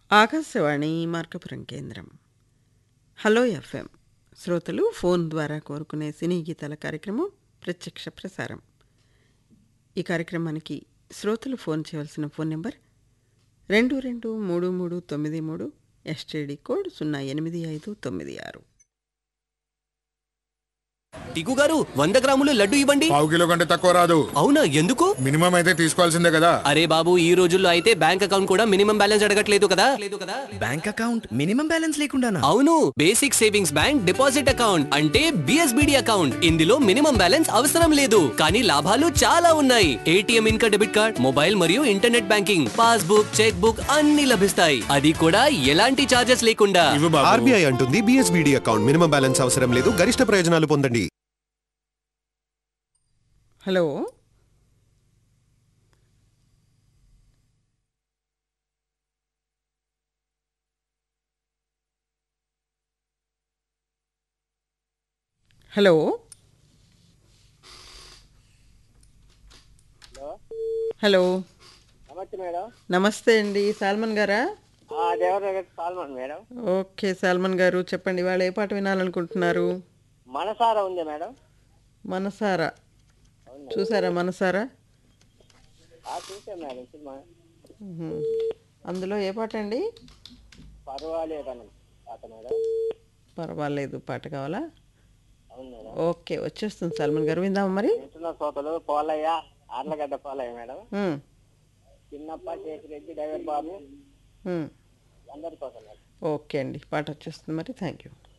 ఆకాశవాణి మార్కపురం కేంద్రం hello FM శ్రోతలు phone ద్వారా కోరుకునే సినీ గీతాల కార్యక్రమం ప్రత్యక్ష ప్రసారం ఈ కార్యక్రమానికి శ్రోతలు ఫోన్ చేయవలసిన ఫోన్ నెంబర్ రెండు రెండు మూడు మూడు తొమ్మిది మూడు ఎస్టీడీ కోడ్ సున్నా ఎనిమిది ఐదు తొమ్మిది ఆరు టికు గారు వంద గ్రాములు లడ్డు ఇవ్వండి పావు కిలో కంటే తక్కువ రాదు అవునా ఎందుకు మినిమం అయితే తీసుకోవాల్సిందే కదా అరే బాబు ఈ రోజుల్లో అయితే బ్యాంక్ అకౌంట్ కూడా మినిమం బ్యాలెన్స్ అడగట్లేదు కదా లేదు కదా బ్యాంక్ అకౌంట్ మినిమం బ్యాలెన్స్ లేకుండానా అవును basic savings bank deposit account అంటే బిఎస్బిడి అకౌంట్ ఇందులో మినిమం బ్యాలెన్స్ అవసరం లేదు కానీ లాభాలు చాలా ఉన్నాయి ఏటీఎం ఇంకా డెబిట్ కార్డ్ మొబైల్ మరియు internet banking passbook cheque book అన్ని లభిస్తాయి అది కూడా ఎలాంటి చార్జెస్ లేకుండా ఇవ్వు బాబు ఆర్బీఐ అంటుంది బిఎస్బిడి అకౌంట్ మినిమం బ్యాలెన్స్ అవసరం లేదు గరిష్ట ప్రయోజనాలు పొందండి హలో హలో హలో నమస్తే మేడం నమస్తే అండి సాల్మన్ గారా ఆ Devaraju Salmon madam okay Salmon గారు చెప్పండి వాళ్ళు ఏ పాట వినాలనుకుంటున్నారు మనసారా ఉంది మేడం మనసారా చూసారా మనసారా ఆ చూసా మేడం సినిమా మ్మ్. అందులో ఏ పాట అండి పర్వాలేదనం పాత మేడం పర్వాలేదు పాట కావాలా అవును మేడం ఓకే వచ్చేస్తుంది సల్మాన్ గారు విందామా మరి వింటున్న శ్రోతలు పోలయ్య ఆర్లగడ్డ పోలయ్య మేడం మ్మ్. చిన్నప్ప శేఖరెడ్డి డ్రైవర్ బాబు మ్మ్. అందరి కోసం మేడం ఓకే అండి పాట వచ్చేస్తుంది మరి థ్యాంక్ యూ